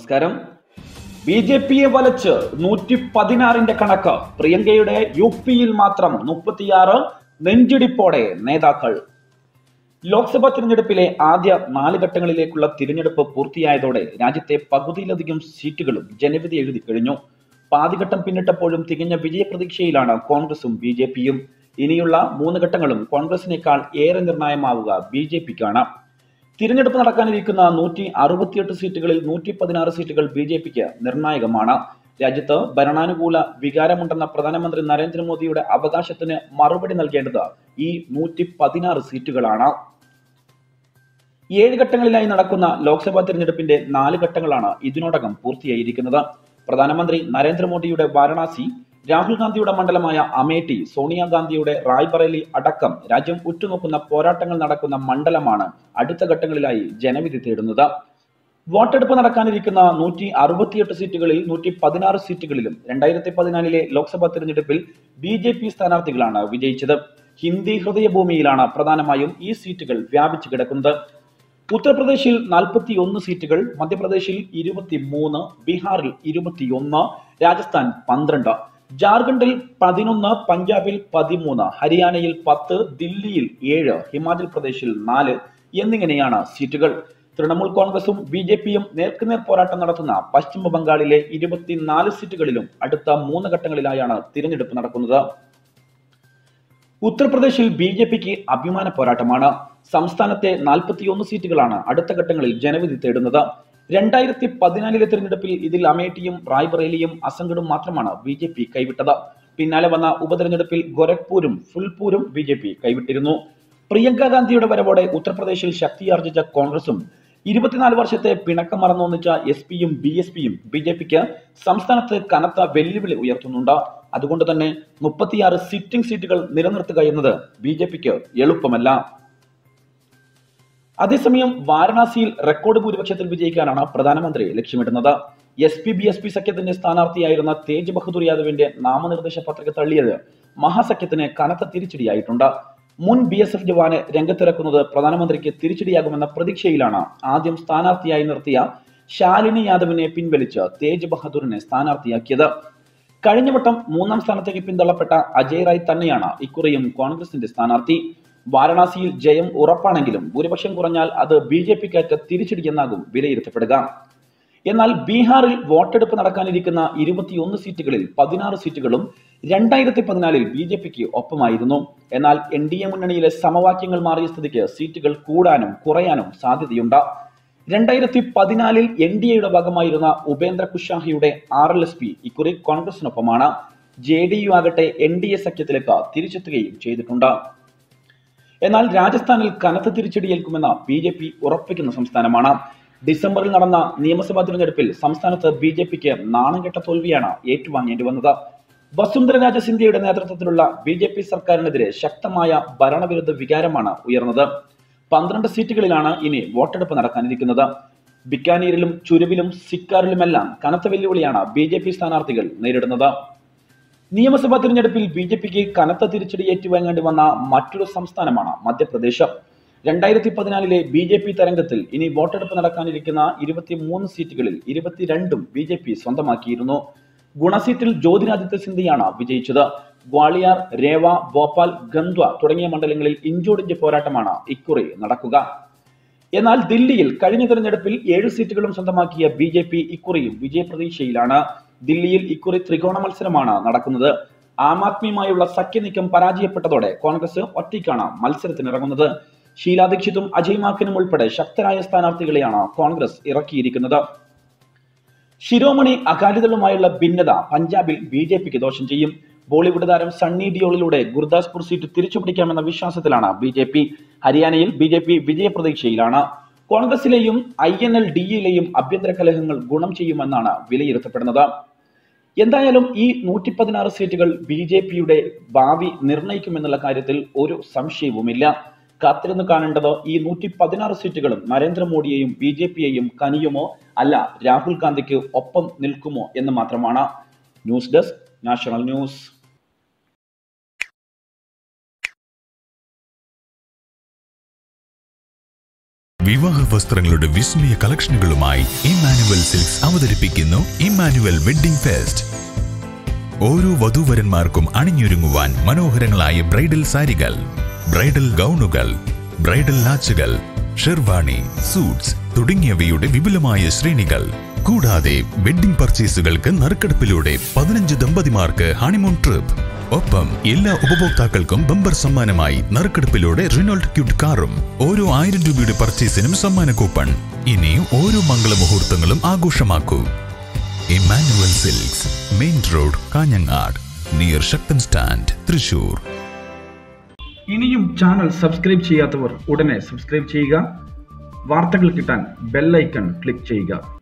നമസ്കാരം B J പിയെ വലച്ച് നൂറ്റി പതിനാറിന്റെ കണക്ക് പ്രിയങ്കയുടെ യു പിയിൽ മാത്രം മുപ്പത്തിയാറ് നെഞ്ചിടിപ്പോടെ നേതാക്കൾ ലോക്സഭാ തിരഞ്ഞെടുപ്പിലെ ആദ്യ നാല് ഘട്ടങ്ങളിലേക്കുള്ള തിരഞ്ഞെടുപ്പ് പൂർത്തിയായതോടെ രാജ്യത്തെ പകുതിയിലധികം സീറ്റുകളും ജനവിധി എഴുതി കഴിഞ്ഞു പാതിഘട്ടം പിന്നിട്ടപ്പോഴും തികഞ്ഞ വിജയപ്രതീക്ഷയിലാണ് കോൺഗ്രസും ബി ജെ പിയും ഇനിയുള്ള മൂന്ന് ഘട്ടങ്ങളും കോൺഗ്രസിനേക്കാൾ ഏറെ നിർണായകമാവുക ബി ജെ പിക്കാണ് തിരഞ്ഞെടുപ്പ് നടക്കാനിരിക്കുന്ന നൂറ്റി അറുപത്തിയെട്ട് സീറ്റുകളിൽ നൂറ്റി പതിനാറ് സീറ്റുകൾ ബി ജെ പിക്ക് നിർണായകമാണ് രാജ്യത്ത് ഭരണാനുകൂല വികാരമുണ്ടെന്ന പ്രധാനമന്ത്രി നരേന്ദ്രമോദിയുടെ അവകാശത്തിന് മറുപടി നൽകേണ്ടത് ഈ നൂറ്റി പതിനാറ് സീറ്റുകളാണ് ഏഴ് ഘട്ടങ്ങളിലായി നടക്കുന്ന ലോക്സഭാ തിരഞ്ഞെടുപ്പിന്റെ നാല് ഘട്ടങ്ങളാണ് ഇതിനോടകം പൂർത്തിയായിരിക്കുന്നത് പ്രധാനമന്ത്രി നരേന്ദ്രമോദിയുടെ വാരണാസി രാഹുൽ ഗാന്ധിയുടെ മണ്ഡലമായ അമേഠി സോണിയാഗാന്ധിയുടെ റായ്ബറേലി അടക്കം രാജ്യം ഉറ്റുനോക്കുന്ന പോരാട്ടങ്ങൾ നടക്കുന്ന മണ്ഡലമാണ് അടുത്ത ഘട്ടങ്ങളിലായി ജനവിധി തേടുന്നത് വോട്ടെടുപ്പ് നടക്കാനിരിക്കുന്ന നൂറ്റി അറുപത്തിയെട്ട് സീറ്റുകളിൽ നൂറ്റി പതിനാറ് സീറ്റുകളിലും രണ്ടായിരത്തി പതിനാലിലെ ലോക്സഭാ തിരഞ്ഞെടുപ്പിൽ ബി ജെ പി സ്ഥാനാർത്ഥികളാണ് വിജയിച്ചത് ഹിന്ദി ഹൃദയഭൂമിയിലാണ് പ്രധാനമായും ഈ സീറ്റുകൾ വ്യാപിച്ചു കിടക്കുന്നത് ഉത്തർപ്രദേശിൽ നാൽപ്പത്തി ഒന്ന് സീറ്റുകൾ മധ്യപ്രദേശിൽ ഇരുപത്തി മൂന്ന് ബീഹാറിൽ ഇരുപത്തിയൊന്ന് രാജസ്ഥാൻ പന്ത്രണ്ട് ജാർഖണ്ഡിൽ പതിനൊന്ന് പഞ്ചാബിൽ പതിമൂന്ന് ഹരിയാനയിൽ പത്ത് ദില്ലിയിൽ ഏഴ് ഹിമാചൽ പ്രദേശിൽ നാല് എന്നിങ്ങനെയാണ് സീറ്റുകൾ തൃണമൂൽ കോൺഗ്രസും ബി ജെ പിയും നേർക്കുനേർ പോരാട്ടം നടത്തുന്ന പശ്ചിമ ബംഗാളിലെ ഇരുപത്തിനാല് സീറ്റുകളിലും അടുത്ത മൂന്ന് ഘട്ടങ്ങളിലായാണ് തിരഞ്ഞെടുപ്പ് നടക്കുന്നത് ഉത്തർപ്രദേശിൽ ബി ജെ പിക്ക് അഭിമാന പോരാട്ടമാണ് സംസ്ഥാനത്തെ നാൽപ്പത്തിയൊന്ന് സീറ്റുകളാണ് അടുത്ത ഘട്ടങ്ങളിൽ ജനവിധി തേടുന്നത് രണ്ടായിരത്തി പതിനാലിലെ തിരഞ്ഞെടുപ്പിൽ ഇതിൽ അമേഠിയും റായ്ബറേലിയും അസംഗഡും മാത്രമാണ് ബി ജെ പി കൈവിട്ടത് പിന്നാലെ വന്ന ഉപതെരഞ്ഞെടുപ്പിൽ ഗോരഖ്പൂരും ഫുൽപൂരും ബി ജെ പി കൈവിട്ടിരുന്നു പ്രിയങ്ക ഗാന്ധിയുടെ വരവോടെ ഉത്തർപ്രദേശിൽ ശക്തിയാർജിച്ച കോൺഗ്രസും ഇരുപത്തിനാല് വർഷത്തെ പിണക്കം മറന്നൊന്നിച്ച എസ് പിയും ബി എസ് പിയും ബി ജെ പിക്ക് സംസ്ഥാനത്ത് കനത്ത വെല്ലുവിളി ഉയർത്തുന്നുണ്ട് അതുകൊണ്ട് തന്നെ മുപ്പത്തിയാറ് സിറ്റിംഗ് സീറ്റുകൾ നിലനിർത്തുക എന്നത് ബി ജെ പിക്ക് എളുപ്പമല്ല അതേസമയം വാരണാസിയിൽ റെക്കോർഡ് ഭൂരിപക്ഷത്തിൽ വിജയിക്കാനാണ് പ്രധാനമന്ത്രി ലക്ഷ്യമിടുന്നത് S P B S P സഖ്യത്തിന്റെ സ്ഥാനാർത്ഥിയായിരുന്ന തേജ് ബഹദൂർ യാദവിന്റെ നാമനിർദ്ദേശ പത്രിക തള്ളിയത് മഹാസഖ്യത്തിന് കനത്ത തിരിച്ചടിയായിട്ടുണ്ട് മുൻ ബി എസ് എഫ് ജവാന് രംഗത്തിറക്കുന്നത് പ്രധാനമന്ത്രിക്ക് തിരിച്ചടിയാകുമെന്ന പ്രതീക്ഷയിലാണ് ആദ്യം സ്ഥാനാർത്ഥിയായി നിർത്തിയ ശാലിനി യാദവിനെ പിൻവലിച്ച് തേജ് ബഹദൂറിനെ സ്ഥാനാർത്ഥിയാക്കിയത് കഴിഞ്ഞ വട്ടം മൂന്നാം സ്ഥാനത്തേക്ക് പിന്തള്ളപ്പെട്ട അജയ് റായ് തന്നെയാണ് ഇക്കുറിയും കോൺഗ്രസിന്റെ സ്ഥാനാർത്ഥി വാരണാസിയിൽ ജയം ഉറപ്പാണെങ്കിലും ഭൂരിപക്ഷം കുറഞ്ഞാൽ അത് ബി ജെ പിക്കേറ്റ തിരിച്ചടിയെന്നാകും വിലയിരുത്തപ്പെടുക എന്നാൽ ബീഹാറിൽ വോട്ടെടുപ്പ് നടക്കാനിരിക്കുന്ന ഇരുപത്തിയൊന്ന് സീറ്റുകളിൽ പതിനാറ് സീറ്റുകളും രണ്ടായിരത്തി പതിനാലിൽ ബി ജെ പിക്ക് ഒപ്പമായിരുന്നു എന്നാൽ എൻ ഡി എ മുന്നണിയിലെ സമവാക്യങ്ങൾ മാറിയ സ്ഥിതിക്ക് സീറ്റുകൾ കൂടാനും കുറയാനും സാധ്യതയുണ്ട് രണ്ടായിരത്തി പതിനാലിൽ എൻ ഡി എയുടെ ഭാഗമായിരുന്ന ഉപേന്ദ്ര കുഷാഹിയുടെ ആർ എൽ എസ് പി ഇക്കുറി കോൺഗ്രസിനൊപ്പമാണ് ജെ ഡി യു ആകട്ടെ എൻ ഡി എ സഖ്യത്തിലേക്ക് തിരിച്ചെത്തുകയും ചെയ്തിട്ടുണ്ട് എന്നാൽ രാജസ്ഥാനിൽ കനത്ത തിരിച്ചടിയേൽക്കുമെന്ന് ബി ജെ പി ഉറപ്പിക്കുന്ന സംസ്ഥാനമാണ് ഡിസംബറിൽ നടന്ന നിയമസഭാ തിരഞ്ഞെടുപ്പിൽ സംസ്ഥാനത്ത് ബി ജെ പിക്ക് നാണംകെട്ട തോൽവിയാണ് ഏറ്റുവാങ്ങേണ്ടി വന്നത് വസുന്ധര രാജ സിന്ധ്യയുടെ നേതൃത്വത്തിലുള്ള ബി ജെ പി സർക്കാരിനെതിരെ ശക്തമായ ഭരണവിരുദ്ധ വികാരമാണ് ഉയർന്നത് പന്ത്രണ്ട് സീറ്റുകളിലാണ് ഇനി വോട്ടെടുപ്പ് നടക്കാനിരിക്കുന്നത് ബിക്കാനീരിലും ചുരുവിലും സിക്കാറിലുമെല്ലാം കനത്ത വെല്ലുവിളിയാണ് ബി ജെ പി സ്ഥാനാർത്ഥികൾ നേരിടുന്നത് നിയമസഭാ തിരഞ്ഞെടുപ്പിൽ ബി ജെ പിക്ക് കനത്ത തിരിച്ചടി ഏറ്റുവാങ്ങേണ്ടി വന്ന മറ്റൊരു സംസ്ഥാനമാണ് മധ്യപ്രദേശ് രണ്ടായിരത്തി പതിനാലിലെ ബി ജെ പി തരംഗത്തിൽ ഇനി വോട്ടെടുപ്പ് നടക്കാനിരിക്കുന്ന ഇരുപത്തിമൂന്ന് സീറ്റുകളിൽ ഇരുപത്തിരണ്ടും ബി ജെ പി സ്വന്തമാക്കിയിരുന്നു ഗുണസീറ്റിൽ ജ്യോതിരാദിത്യ സിന്ധ്യയാണ് വിജയിച്ചത് ഗ്വാളിയാർ രേവ ഭോപ്പാൽ ഗന്ദ്വ തുടങ്ങിയ മണ്ഡലങ്ങളിൽ ഇഞ്ചോടിഞ്ച് പോരാട്ടമാണ് ഇക്കുറി നടക്കുക എന്നാൽ ദില്ലിയിൽ കഴിഞ്ഞ തെരഞ്ഞെടുപ്പിൽ ഏഴ് സീറ്റുകളും സ്വന്തമാക്കിയ ബി ജെ പി ഇക്കുറിയും വിജയപ്രതീക്ഷയിലാണ് ദില്ലിയിൽ ഇക്കുറി ത്രികോണ മത്സരമാണ് നടക്കുന്നത് ആം ആദ്മിയുമായുള്ള സഖ്യനീക്കം പരാജയപ്പെട്ടതോടെ കോൺഗ്രസ് ഒറ്റയ്ക്കാണ് മത്സരത്തിനിറങ്ങുന്നത് ഷീലാ ദീക്ഷിതും അജയ് മാക്കനും ഉൾപ്പെടെ ശക്തരായ സ്ഥാനാർത്ഥികളെയാണ് കോൺഗ്രസ് ഇറക്കിയിരിക്കുന്നത് ശിരോമണി അകാലിദളുമായുള്ള ഭിന്നത പഞ്ചാബിൽ ബി ജെ പിക്ക് ദോഷം ചെയ്യും ബോളിവുഡ് താരം സണ്ണി ഡിയോളിലൂടെ ഗുർദാസ്പൂർ സീറ്റ് തിരിച്ചുപിടിക്കാമെന്ന വിശ്വാസത്തിലാണ് ബി ജെ പി ഹരിയാനയിൽ ബി ജെ പി വിജയപ്രതീക്ഷയിലാണ് കോൺഗ്രസിലെയും ഐ എൻ എൽ ഡിയിലെയും ആഭ്യന്തര കലഹങ്ങൾ ഗുണം ചെയ്യുമെന്നാണ് വിലയിരുത്തപ്പെടുന്നത് എന്തായാലും ഈ നൂറ്റി പതിനാറ് സീറ്റുകൾ ബി ജെ പിയുടെ ഭാവി നിർണയിക്കുമെന്നുള്ള കാര്യത്തിൽ ഒരു സംശയവുമില്ല കാത്തിരുന്ന് കാണേണ്ടത് ഈ നൂറ്റി പതിനാറ് സീറ്റുകളും നരേന്ദ്രമോദിയെയും ബി ജെ പിയെയും കനിയുമോ അല്ല രാഹുൽ ഗാന്ധിക്ക് ഒപ്പം നിൽക്കുമോ എന്ന് മാത്രമാണ് ന്യൂസ് ഡെസ്ക് നാഷണൽ ന്യൂസ് വിവാഹ വസ്ത്രങ്ങളുടെ വിസ്മയ കളക്ഷനുകളുമായി ഇമാനുവൽ സിൽക്സ് അവതരിപ്പിക്കുന്നു ഇമാനുവൽ വെഡ്ഡിംഗ് ഫെസ്റ്റ് ഓരോ വധൂവരന്മാർക്കും അണിഞ്ഞൊരുങ്ങുവാൻ മനോഹരങ്ങളായ ബ്രൈഡൽ സാരികൾ ബ്രൈഡൽ ഗൗണുകൾ ബ്രൈഡൽ ലാച്ചുകൾ ഷെർവാണി സൂട്ട്സ് തുടങ്ങിയവയുടെ വിപുലമായ ശ്രേണികൾ കൂടാതെ വെഡ്ഡിംഗ് പർച്ചേസുകൾക്ക് നറുക്കെടുപ്പിലൂടെ പതിനഞ്ച് ദമ്പതിമാർക്ക് ഹണിമൂൺ ട്രിപ്പ് ഒപ്പം എല്ലാ ഉപഭോക്താക്കൾക്കും ബമ്പർ സമ്മാനമായി നറുക്കെടുപ്പിലൂടെ റിനോൾഡ് ക്യൂട്ട് കാറും ഓരോ ആയിരം രൂപയുടെ പർച്ചേസിനും സമ്മാന കൂപ്പൺ ഇനി ഓരോ മംഗളമുഹൂർത്തങ്ങളും ആഘോഷമാക്കൂ Emmanuel Silks main road Kanhangad near Sakthan stand Thrissur ഇനിയും ചാനൽ സബ്സ്ക്രൈബ് ചെയ്യാത്തവർ ഉടനെ സബ്സ്ക്രൈബ് ചെയ്യുക വാർത്തകൾ കിട്ടാൻ ബെല്ലൈക്കൺ ക്ലിക്ക് ചെയ്യുക